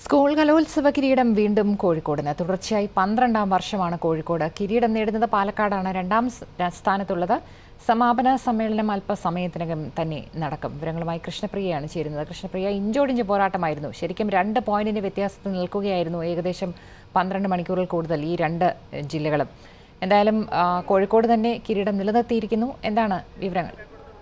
School കലോത്സവ കിരീടം വീണ്ടും കോഴിക്കോടിന് തുടർച്ചയായി പന്ത്രണ്ടാം വർഷമാണ് കോഴിക്കോട് കിരീടം നേടുന്നത് പാലക്കാടാണ് രണ്ടാം സ് സ്ഥാനത്തുള്ളത് സമാപന സമ്മേളനം അല്പസമയത്തിനകം തന്നെ നടക്കും വിവരങ്ങളുമായി കൃഷ്ണപ്രിയയാണ് ചേരുന്നത് കൃഷ്ണപ്രിയ ഇഞ്ചോടിഞ്ച് പോരാട്ടമായിരുന്നു ശരിക്കും രണ്ട് പോയിന്റിന്റെ വ്യത്യാസത്തിൽ നിൽക്കുകയായിരുന്നു ഏകദേശം പന്ത്രണ്ട് മണിക്കൂറിൽ കൂടുതൽ ഈ രണ്ട് ജില്ലകളും എന്തായാലും ആ, കോഴിക്കോട് തന്നെ കിരീടം നിലനിർത്തിയിരിക്കുന്നു എന്താണ് വിവരങ്ങൾ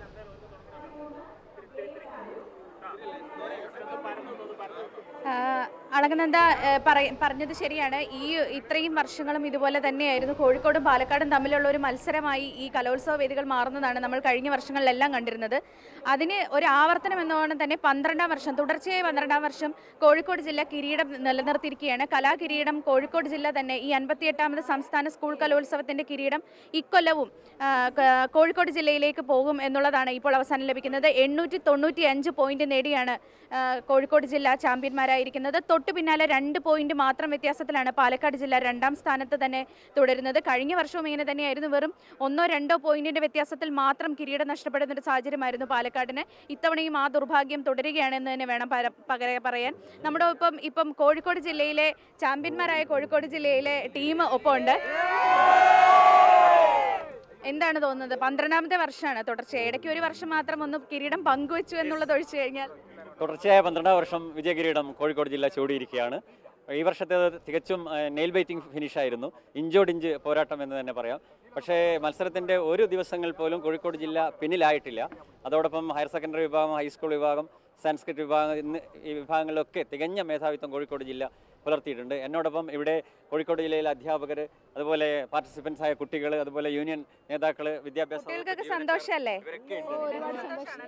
ആഹ് അളകനന്ദ ആഹ് പറയ- പറഞ്ഞത് ശരിയാണ് ഈ ഇത്രയും വർഷങ്ങളും ഇതുപോലെ തന്നെയായിരുന്നു കോഴിക്കോടും പാലക്കാടും തമ്മിലുള്ള ഒരു മത്സരമായി ഈ കലോത്സവ വേദികൾ മാറുന്നതാണ് നമ്മൾ കഴിഞ്ഞ വർഷങ്ങളിലെല്ലാം കണ്ടിരുന്നത് അതിന് ഒരു ആവർത്തനം എന്നോണം തന്നെ പന്ത്രണ്ടാം വർഷം തുടർച്ചയായി പന്ത്രണ്ടാം വർഷം കോഴിക്കോട് ജില്ല കിരീടം നിലനിർത്തിയിരിക്കുകയാണ് കലാകിരീടം കോഴിക്കോട് ജില്ല തന്നെ ഈ അൻപത്തിയെട്ടാമത് സംസ്ഥാന സ്കൂൾ കലോത്സവത്തിന്റെ കിരീടം ഇക്കൊല്ലവും ആഹ് ക- കോഴിക്കോട് ജില്ലയിലേക്ക് പോകും എന്നുള്ളതാണ് ഇപ്പോൾ അവസാനം ലഭിക്കുന്നത് എണ്ണൂറ്റി തൊണ്ണൂറ്റി അഞ്ച് പോയിന്റ് നേടിയാണ് ആഹ് കോഴിക്കോട് ജില്ല ചാമ്പ്യന്മാരായിരിക്കുന്നത് തൊട്ടു പിന്നാലെ രണ്ട് പോയിന്റ് മാത്രം വ്യത്യാസത്തിലാണ് പാലക്കാട് ജില്ല രണ്ടാം സ്ഥാനത്ത് തന്നെ തുടരുന്നത് കഴിഞ്ഞ വർഷവും ഇങ്ങനെ തന്നെയായിരുന്നു വെറും ഒന്നോ രണ്ടോ പോയിന്റിന്റെ വ്യത്യാസത്തിൽ മാത്രം കിരീടം നഷ്ടപ്പെടുന്ന ഒരു സാഹചര്യമായിരുന്നു പാലക്കാടിന് ഇത്തവണയും ആ ദുർഭാഗ്യം തുടരുകയാണെന്ന് തന്നെ വേണം പര- പകര പറയാൻ നമ്മുടെ ഒപ്പം ഇപ്പം കോഴിക്കോട് ജില്ലയിലെ ചാമ്പ്യന്മാരായ കോഴിക്കോട് ജില്ലയിലെ ടീം ഒപ്പമുണ്ട് എന്താണ് തോന്നുന്നത് പന്ത്രണ്ടാമത്തെ വർഷമാണ് തുടർച്ചയായി ഇടയ്ക്ക് ഒരു വർഷം മാത്രം ഒന്ന് കിരീടം പങ്കുവച്ചു എന്നുള്ളത് ഒഴിച്ചു കഴിഞ്ഞാൽ തുടർച്ചയായ പന്ത്രണ്ടാം വർഷം വിജയകിരീടം കോഴിക്കോട് ജില്ല ചൂടിയിരിക്കുകയാണ് ഈ വർഷത്തെ തികച്ചും നെയിൽ ബൈറ്റിംഗ് ഫിനിഷായിരുന്നു ഇഞ്ചോടിഞ്ച് പോരാട്ടം എന്ന് തന്നെ പറയാം പക്ഷേ മത്സരത്തിൻ്റെ ഒരു ദിവസങ്ങൾ പോലും കോഴിക്കോട് ജില്ല പിന്നിലായിട്ടില്ല അതോടൊപ്പം ഹയർ സെക്കൻഡറി വിഭാഗം ഹൈസ്കൂൾ വിഭാഗം സാൻസ്ക്രിറ്റ് വിഭാഗം ഇന്ന് ഈ വിഭാഗങ്ങളിലൊക്കെ തികഞ്ഞ മേധാവിത്വം കോഴിക്കോട് ജില്ല പുലർത്തിയിട്ടുണ്ട് എന്നോടൊപ്പം ഇവിടെ കോഴിക്കോട് ജില്ലയിലെ അധ്യാപകർ അതുപോലെ പാർട്ടിസിപ്പൻസ് ആയ കുട്ടികൾ അതുപോലെ യൂണിയൻ നേതാക്കൾ വിദ്യാഭ്യാസ വകുപ്പ് കുട്ടികൾക്കൊക്കെ ജീവനക്കാർ സന്തോഷമല്ലേ ഇവരൊക്കെ ഉണ്ട്.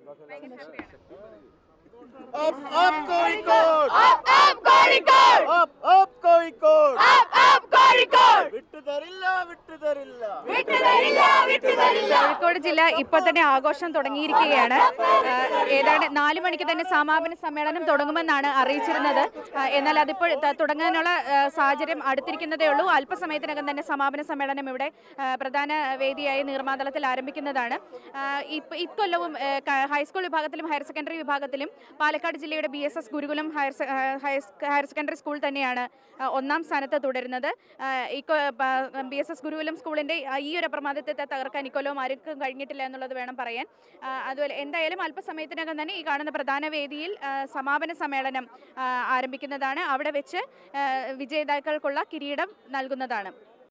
Up, up, Kozhikode Up, up, Kozhikode വിട്ടുതരില്ല വിട്ടുതരില്ല Kozhikode ജില്ല ഇപ്പോൾ തന്നെ ആഘോഷം തുടങ്ങിയിരിക്കുകയാണ് ആ, ഏതാണ്ട് നാല് മണിക്ക് തന്നെ സമാപന സമ്മേളനം തുടങ്ങുമെന്നാണ് അറിയിച്ചിരുന്നത് ആ, എന്നാൽ അതിപ്പോൾ ത- തുടങ്ങാനുള്ള ആ, സാഹചര്യം അടുത്തിരിക്കുന്നതേ ഉള്ളൂ അല്പസമയത്തിനകം തന്നെ സമാപന സമ്മേളനം ഇവിടെ ആ, പ്രധാന വേദിയായി നീർമാതളത്തിൽ ആരംഭിക്കുന്നതാണ് ആ, ഇപ്പ- ഇക്കൊല്ലവും ആ, ക- ഹൈസ്കൂൾ വിഭാഗത്തിലും ഹയർ സെക്കൻഡറി വിഭാഗത്തിലും പാലക്കാട് ജില്ലയുടെ B S S Gurukulam higher സെ- ആ, ഹയർ- ഹയർ സെക്കൻഡറി സ്കൂൾ തന്നെയാണ് ആ, ഒന്നാം സ്ഥാനത്ത് തുടരുന്നത് ആ, ഇക്കൊ ബി എസ് എസ് ഗുരുകുലം സ്കൂളിൻ്റെ ആ, ഈ ഒരു അപ്രമാദത്തെ തകർക്കാൻ ഇക്കൊല്ലവും ആർക്കും കഴിഞ്ഞിട്ടില്ല എന്നുള്ളത് വേണം പറയാൻ ആ, അതുപോലെ എന്തായാലും അല്പസമയത്തിനകം തന്നെ ഈ കാണുന്ന പ്രധാന വേദിയിൽ ആ, സമാപന സമ്മേളനം ആ, ആരംഭിക്കുന്നതാണ് അവിടെ വെച്ച് ആ, വിജേതാക്കൾക്കുള്ള കിരീടം നൽകുന്നതാണ്